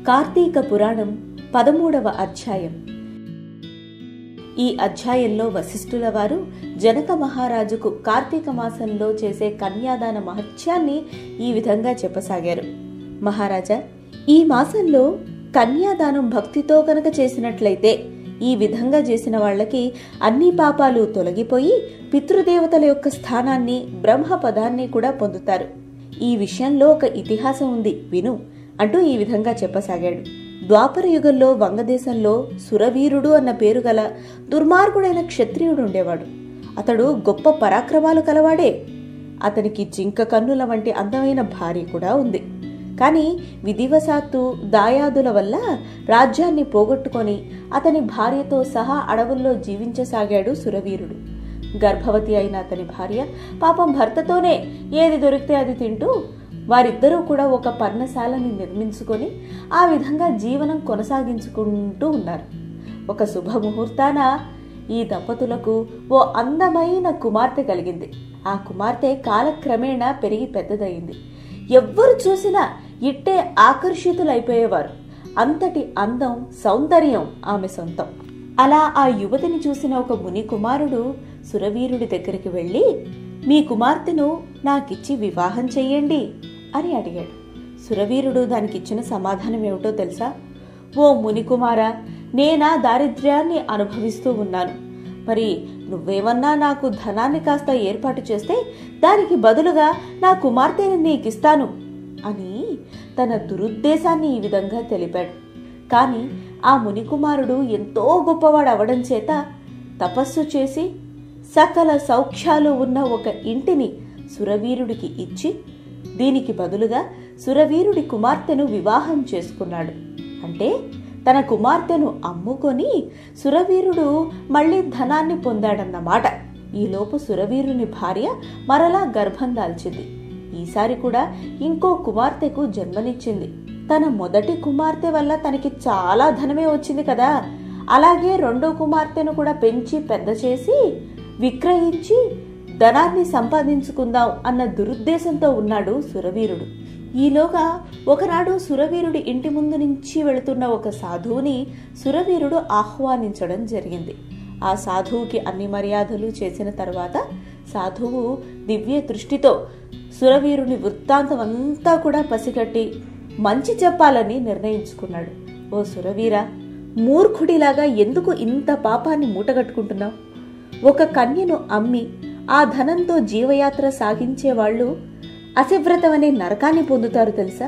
కార్తీక పురాణం పదమూడవ అధ్యాయం ఈ అధ్యాయంలో వశిష్ఠుల వారు జనక మహారాజుకు కార్తీక మాసంలో చేసే కన్యాదాన మహత్యాన్ని ఈ విధంగా చెప్పసాగారు మహారాజా ఈ మాసంలో కన్యాదానం భక్తితో కనుక చేసినట్లయితే ఈ విధంగా చేసిన వాళ్ళకి అన్ని పాపాలు తొలగిపోయి పితృదేవతల యొక్క స్థానాన్ని బ్రహ్మ పదాన్ని కూడా పొందుతారు ఈ విషయంలో ఒక ఇతిహాసం ఉంది విను అంటూ ఈ విధంగా చెప్పసాగాడు ద్వాపర యుగంలో వంగదేశంలో సురవీరుడు అన్న పేరు గల దుర్మార్గుడైన క్షత్రియుడు ఉండేవాడు అతడు గొప్ప పరాక్రమాలు కలవాడే అతనికి జింక కన్నుల వంటి అందమైన భార్య కూడా ఉంది కానీ విధివశాత్తు దాయాదుల వల్ల రాజ్యాన్ని పోగొట్టుకొని అతని భార్యతో సహా అడవుల్లో జీవించసాగాడు సురవీరుడు గర్భవతి అయిన అతని భార్య పాపం భర్తతోనే ఏది దొరికితే అది తింటూ వారిద్దరూ కూడా ఒక పర్ణశాలని నిర్మించుకొని ఆ విధంగా జీవనం కొనసాగించుకుంటూ ఉన్నారు ఒక శుభముహూర్తాన ఈ దంపతులకు ఓ అందమైన కుమార్తె కలిగింది ఆ కుమార్తె కాలక్రమేణా పెరిగి పెద్దదయింది ఎవ్వరు చూసినా ఇట్టే ఆకర్షితులైపోయేవారు అంతటి అందం సౌందర్యం ఆమె సొంతం అలా ఆ యువతిని చూసిన ఒక ముని కుమారుడు సురవీరుడి దగ్గరికి వెళ్ళి మీ కుమార్తెను నాకిచ్చి వివాహం చెయ్యండి అని అడిగాడు సురవీరుడు దానికిచ్చిన సమాధానం ఏమిటో తెలుసా ఓ మునికుమారా నేనా దారిద్ర్యాన్ని అనుభవిస్తూ ఉన్నాను మరి నువ్వేమన్నా నాకు ధనాన్ని కాస్త ఏర్పాటు చేస్తే దానికి బదులుగా నా కుమార్తెని నీకిస్తాను అని తన దురుద్దేశాన్ని ఈ విధంగా తెలిపాడు కాని ఆ మునికుమారుడు ఎంతో గొప్పవాడు అవడం చేత తపస్సు చేసి సకల సౌఖ్యాలు ఉన్న ఒక ఇంటిని సురవీరుడికి ఇచ్చి దీనికి బదులుగా సురవీరుడి కుమార్తెను వివాహం చేసుకున్నాడు అంటే తన కుమార్తెను అమ్ముకొని సురవీరుడు మళ్ళీ ధనాన్ని పొందాడన్నమాట ఈలోపు సురవీరుని భార్య మరలా గర్భం దాల్చింది ఈసారి కూడా ఇంకో కుమార్తెకు జన్మనిచ్చింది తన మొదటి కుమార్తె వల్ల తనకి చాలా ధనమే వచ్చింది కదా అలాగే రెండో కుమార్తెను కూడా పెంచి పెద్ద చేసి విక్రయించి ధనాన్ని సంపాదించుకుందాం అన్న దురుద్దేశంతో ఉన్నాడు సురవీరుడు ఈలోగా ఒకనాడు సురవీరుడి ఇంటి ముందు నుంచి వెళుతున్న ఒక సాధువుని సురవీరుడు ఆహ్వానించడం జరిగింది ఆ సాధువుకి అన్ని మర్యాదలు చేసిన తర్వాత సాధువు దివ్య దృష్టితో సురవీరుని వృత్తాంతం అంతా కూడా పసిగట్టి మంచి చెప్పాలని నిర్ణయించుకున్నాడు ఓ సురవీర మూర్ఖుడిలాగా ఎందుకు ఇంత పాపాన్ని మూటగట్టుకుంటున్నావు ఒక కన్యను అమ్మి ఆ ధనంతో జీవయాత్ర సాగించే వాళ్ళు అసివ్రతం అనే నరకాన్ని పొందుతారు తెలుసా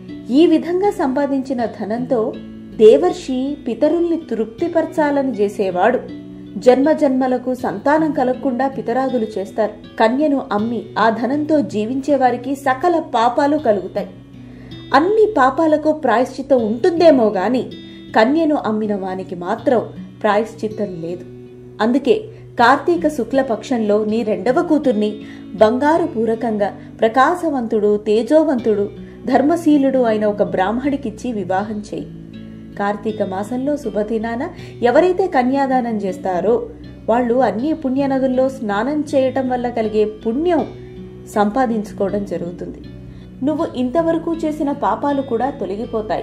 ఈ విధంగా సంపాదించిన ధనంతో దేవర్షి పితరుల్ని తృప్తిపరచాలని చేసేవాడు జన్మ జన్మలకు సంతానం కలగకుండా పితరాదులు చేస్తారు కన్యను అమ్మి ఆ ధనంతో జీవించే వారికి సకల పాపాలు కలుగుతాయి అన్ని పాపాలకు ప్రాయశ్చిత్తం ఉంటుందేమో గాని కన్యను అమ్మిన వానికి మాత్రం ప్రాయశ్చిత్తం లేదు అందుకే కార్తీక శుక్ల పక్షంలో నీ రెండవ కూతుర్ని బంగారు పూరకంగా ప్రకాశవంతుడు తేజోవంతుడు ధర్మశీలుడు అయిన ఒక బ్రాహ్మడికిచ్చి వివాహం చేయి కార్తీక మాసంలో శుభదినాన ఎవరైతే కన్యాదానం చేస్తారో వాళ్ళు అన్ని పుణ్యనదుల్లో స్నానం చేయటం వల్ల కలిగే పుణ్యం సంపాదించుకోవడం జరుగుతుంది నువ్వు ఇంతవరకు చేసిన పాపాలు కూడా తొలగిపోతాయి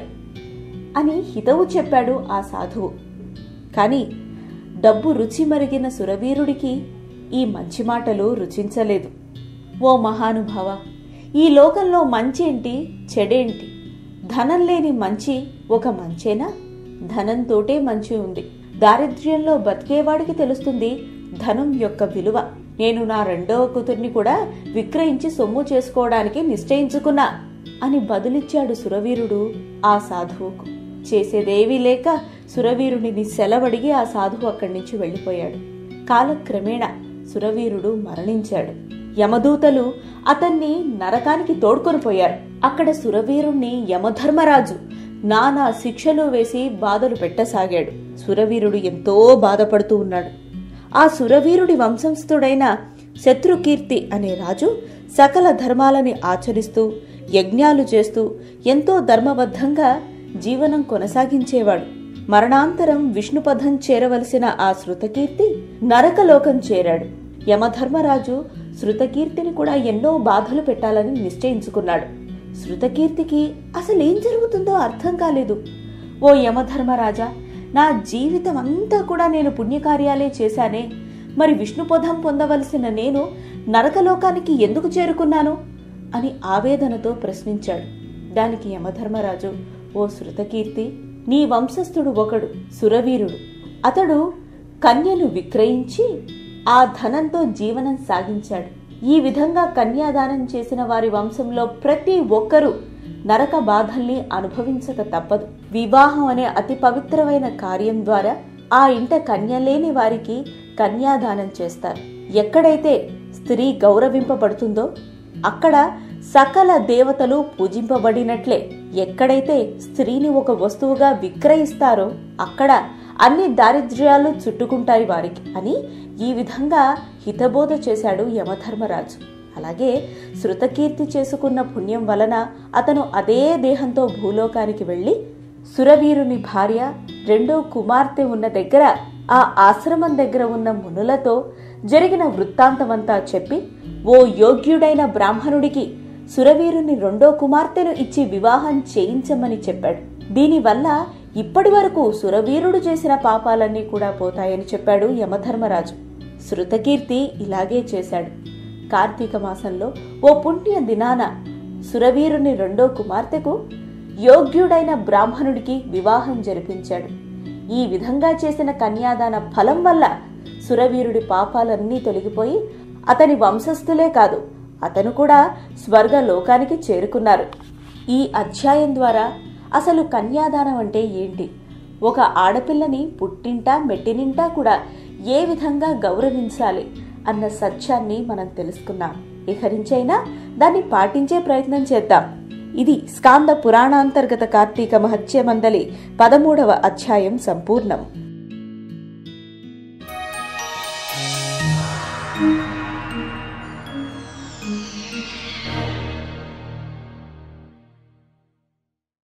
అని హితవు చెప్పాడు ఆ సాధువు కానీ డబ్బు రుచి మరిగిన సురవీరుడికి ఈ మంచి మాటలు రుచించలేదు ఓ మహానుభావ ఈ లోకంలో మంచేంటి చెడేంటి ధనం లేని మంచి ఒక మంచేనా ధనంతోటే మంచి ఉంది దారిద్ర్యంలో బతికేవాడికి తెలుస్తుంది ధనం యొక్క విలువ నేను నా రెండవ కూతుర్ని కూడా విక్రయించి సొమ్ము చేసుకోవడానికి నిశ్చయించుకున్నా అని బదులిచ్చాడు సురవీరుడు ఆ సాధువుకు చేసేదేవీ లేక సురవీరుడిని సెలవడిగి ఆ సాధువు అక్కడి నుంచి వెళ్ళిపోయాడు కాలక్రమేణా సురవీరుడు మరణించాడు యమదూతలు అతన్ని నరకానికి తోడ్కొని పోయారు అక్కడ సురవీరుణ్ణి యమధర్మరాజు నానా శిక్షలు వేసి బాధలు పెట్టసాగాడు సురవీరుడు ఎంతో బాధపడుతూ ఉన్నాడు ఆ సురవీరుడి వంశస్థుడైన శత్రుకీర్తి అనే రాజు సకల ధర్మాలని ఆచరిస్తూ యజ్ఞాలు చేస్తూ ఎంతో ధర్మబద్ధంగా జీవనం కొనసాగించేవాడు మరణాంతరం విష్ణుపథం చేరవలసిన ఆ శృతకీర్తి నరకలోకం చేరాడు యమధర్మరాజు శృతకీర్తిని కూడా ఎన్నో బాధలు పెట్టాలని నిశ్చయించుకున్నాడు శృతకీర్తికి అసలేం జరుగుతుందో అర్థం కాలేదు ఓ యమధర్మరాజా నా జీవితం అంతా కూడా నేను పుణ్యకార్యాలే చేశానే మరి విష్ణుపదం పొందవలసిన నేను నరకలోకానికి ఎందుకు చేరుకున్నాను అని ఆవేదనతో ప్రశ్నించాడు దానికి యమధర్మరాజు ఓ శృతకీర్తి నీ వంశస్థుడు ఒకడు సురవీరుడు అతడు కన్యను విక్రయించి ఆ ధనంతో జీవనం సాగించాడు ఈ విధంగా కన్యాదానం చేసిన వారి వంశంలో ప్రతి ఒక్కరూ నరక బాధల్ని అనుభవించక తప్పదు వివాహం అనే అతి పవిత్రమైన కార్యం ద్వారా ఆ ఇంట కన్య లేని వారికి కన్యాదానం చేస్తారు ఎక్కడైతే స్త్రీ గౌరవింపబడుతుందో అక్కడ సకల దేవతలు పూజింపబడినట్లే ఎక్కడైతే స్త్రీని ఒక వస్తువుగా విక్రయిస్తారో అక్కడ అన్ని దారిద్ర్యాలు చుట్టుకుంటాయి వారికి అని ఈ విధంగా హితబోధ చేశాడు యమధర్మరాజు అలాగే శృతకీర్తి చేసుకున్న పుణ్యం వలన అతను అదే దేహంతో భూలోకానికి వెళ్ళి సురవీరుని భార్య రెండో కుమార్తె ఉన్న దగ్గర ఆ ఆశ్రమం దగ్గర ఉన్న మునులతో జరిగిన వృత్తాంతమంతా చెప్పి ఓ యోగ్యుడైన బ్రాహ్మణుడికి సురవీరుని రెండో కుమార్తెను ఇచ్చి వివాహం చేయించమని చెప్పాడు దీనివల్ల ఇప్పటి వరకు సురవీరుడు చేసిన పాపాలన్నీ కూడా పోతాయని చెప్పాడు యమధర్మరాజు శృతకీర్తి ఇలాగే చేశాడు కార్తీక మాసంలో ఓ పుణ్య దినాన సురవీరుని రెండో కుమార్తెకు యోగ్యుడైన బ్రాహ్మణుడికి వివాహం జరిపించాడు ఈ విధంగా చేసిన కన్యాదాన ఫలం వల్ల సురవీరుడి పాపాలన్నీ తొలగిపోయి అతని వంశస్థులే కాదు అతను కూడా స్వర్గలోకానికి చేరుకున్నారు ఈ అధ్యాయం ద్వారా అసలు కన్యాదానం అంటే ఏంటి ఒక ఆడపిల్లని పుట్టింటా మెట్టినింటా కూడా ఏ విధంగా గౌరవించాలి అన్న సత్యాన్ని మనం తెలుసుకున్నాం ఇక నుంచైనా దాన్ని పాటించే ప్రయత్నం చేద్దాం ఇది స్కాంద పురాణాంతర్గత కార్తీక మహత్య మండలి పదమూడవ అధ్యాయం సంపూర్ణం